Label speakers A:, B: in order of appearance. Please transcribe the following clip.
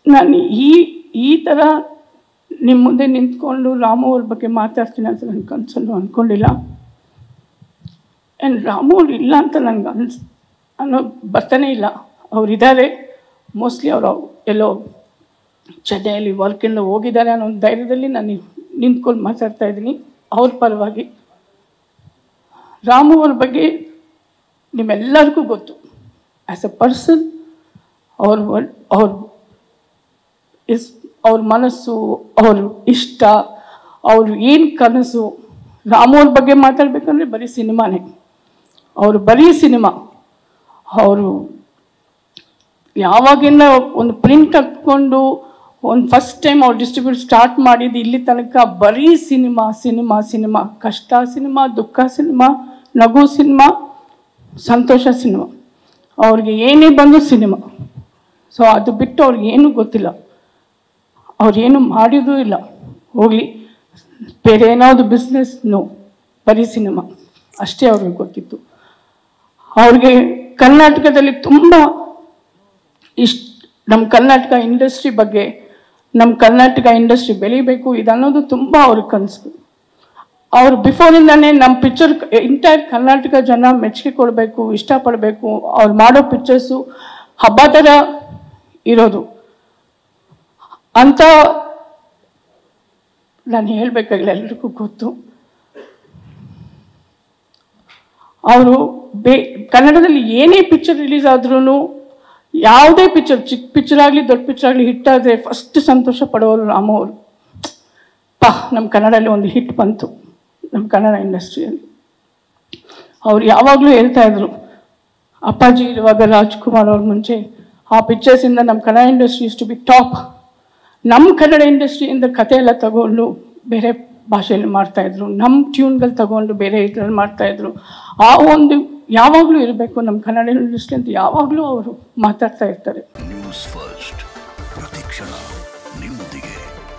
A: ನಾನು ಈ ಈ ಥರ ನಿಮ್ಮ ಮುಂದೆ ನಿಂತ್ಕೊಂಡು ರಾಮು ಅವ್ರ ಬಗ್ಗೆ ಮಾತಾಡ್ತೀನಿ ಅಂತ ನನ್ನ ಕನಸಲ್ಲೂ ಅಂದ್ಕೊಂಡಿಲ್ಲ ಆ್ಯಂಡ್ ರಾಮು ಅವ್ರು ಇಲ್ಲ ಅಂತ ನನಗೆ ಅನ್ಸ್ ಅನ್ನೋ ಬರ್ತಾನೆ ಇಲ್ಲ ಅವರಿದ್ದಾರೆ ಮೋಸ್ಟ್ಲಿ ಅವರು ಎಲ್ಲೋ ಚೆನ್ನೈಯಲ್ಲಿ ವರ್ಕಿಂದ ಹೋಗಿದ್ದಾರೆ ಅನ್ನೋ ಒಂದು ಧೈರ್ಯದಲ್ಲಿ ನಾನು ನಿಂತ್ಕೊಂಡು ಮಾತಾಡ್ತಾ ಇದ್ದೀನಿ ಅವ್ರ ಪರವಾಗಿ ರಾಮು ಅವ್ರ ಬಗ್ಗೆ ನಿಮ್ಮೆಲ್ಲರಿಗೂ ಗೊತ್ತು ಆ್ಯಸ್ ಎ ಪರ್ಸನ್ ಅವ್ರ ವಲ್- ಅವ್ರ ಇಸ್ ಅವ್ರ ಮನಸ್ಸು ಅವ್ರ ಇಷ್ಟ ಅವ್ರ ಏನು ಕನಸು ರಾಮು ಅವ್ರ ಬಗ್ಗೆ ಮಾತಾಡ್ಬೇಕಂದ್ರೆ ಬರೀ ಸಿನಿಮಾನೇ ಅವರು ಬರೀ ಸಿನಿಮಾ ಅವರು ಯಾವಾಗಿಂದ ಒಂದು ಪ್ರಿಂಟ್ ಹಾಕ್ಕೊಂಡು ಒಂದು ಫಸ್ಟ್ ಟೈಮ್ ಅವ್ರು ಡಿಸ್ಟ್ರಿಬ್ಯೂಟ್ ಸ್ಟಾರ್ಟ್ ಮಾಡಿದ್ದು ಇಲ್ಲಿ ತನಕ ಬರೀ ಸಿನಿಮಾ ಸಿನಿಮಾ ಸಿನಿಮಾ ಕಷ್ಟ ಸಿನಿಮಾ ದುಃಖ ಸಿನಿಮಾ ನಗು ಸಿನಿಮಾ ಸಂತೋಷ ಸಿನಿಮಾ ಅವ್ರಿಗೆ ಏನೇ ಬಂದು ಸಿನಿಮಾ ಸೊ ಅದು ಬಿಟ್ಟು ಅವ್ರಿಗೆ ಏನೂ ಗೊತ್ತಿಲ್ಲ ಅವ್ರೇನು ಮಾಡಿದೂ ಇಲ್ಲ ಹೋಗಲಿ ಬೇರೆ ಏನಾವುದು ಬಿಸ್ನೆಸ್ ನೋ ಬರೀ ಸಿನಿಮಾ ಅಷ್ಟೇ ಅವ್ರಿಗೆ ಗೊತ್ತಿತ್ತು ಅವ್ರಿಗೆ ಕರ್ನಾಟಕದಲ್ಲಿ ತುಂಬ ಇಷ್ಟ ನಮ್ಮ ಕರ್ನಾಟಕ ಇಂಡಸ್ಟ್ರಿ ಬಗ್ಗೆ ನಮ್ಮ ಕರ್ನಾಟಕ ಇಂಡಸ್ಟ್ರಿ ಬೆಳಿಬೇಕು ಇದನ್ನೋದು ತುಂಬ ಅವ್ರ ಕನಸು ಅವ್ರು ಬಿಫೋರಿಂದಾನೇ ನಮ್ಮ ಪಿಕ್ಚರ್ ಇಂಟೈರ್ ಕರ್ನಾಟಕ ಜನ ಮೆಚ್ಚುಗೆ ಕೊಡಬೇಕು ಇಷ್ಟಪಡಬೇಕು ಅವ್ರು ಮಾಡೋ ಪಿಕ್ಚರ್ಸು ಹಬ್ಬ ಥರ ಇರೋದು ಅಂತ ನಾನು ಹೇಳಬೇಕಾಗಿಲ್ಲ ಎಲ್ರಿಗೂ ಗೊತ್ತು ಅವರು ಬೇ ಕನ್ನಡದಲ್ಲಿ ಏನೇ ಪಿಕ್ಚರ್ ರಿಲೀಸ್ ಆದ್ರೂ ಯಾವುದೇ ಪಿಕ್ಚರ್ ಚಿಕ್ಕ ಪಿಕ್ಚರ್ ಆಗಲಿ ದೊಡ್ಡ ಪಿಕ್ಚರ್ ಆಗಲಿ ಹಿಟ್ ಆದರೆ ಫಸ್ಟ್ ಸಂತೋಷ ಪಡೋರು ರಾಮ ಅವರು ಪಾ ನಮ್ಮ ಕನ್ನಡದಲ್ಲಿ ಒಂದು ಹಿಟ್ ಬಂತು ನಮ್ಮ ಕನ್ನಡ ಇಂಡಸ್ಟ್ರಿಯಲ್ಲಿ ಅವ್ರು ಯಾವಾಗಲೂ ಹೇಳ್ತಾ ಇದ್ರು ಅಪ್ಪಾಜಿ ಇರುವಾಗ ರಾಜ್ಕುಮಾರ್ ಅವ್ರ ಮುಂಚೆ ಆ ಪಿಕ್ಚರ್ಸಿಂದ ನಮ್ಮ Kannada industry to be top ನಮ್ಮ ಕನ್ನಡ ಇಂಡಸ್ಟ್ರಿಯಿಂದ ಕತೆ ಎಲ್ಲ ತಗೊಂಡು ಬೇರೆ ಭಾಷೆಯಲ್ಲಿ ಮಾಡ್ತಾಯಿದ್ರು ನಮ್ಮ ಟ್ಯೂನ್ಗಳು ತಗೊಂಡು ಬೇರೆ ಇದ್ರಲ್ಲಿ ಮಾಡ್ತಾಯಿದ್ರು ಆ ಒಂದು ಯಾವಾಗಲೂ ಇರಬೇಕು ನಮ್ಮ ಕನ್ನಡ ಇಂಡಸ್ಟ್ರಿ ಅಂತ ಯಾವಾಗಲೂ ಅವರು ಮಾತಾಡ್ತಾ ಇರ್ತಾರೆ
B: ನ್ಯೂಸ್ ಫಸ್ಟ್ ಪ್ರತಿಕ್ಷಣ ನಿಮ್ಮೊಂದಿಗೆ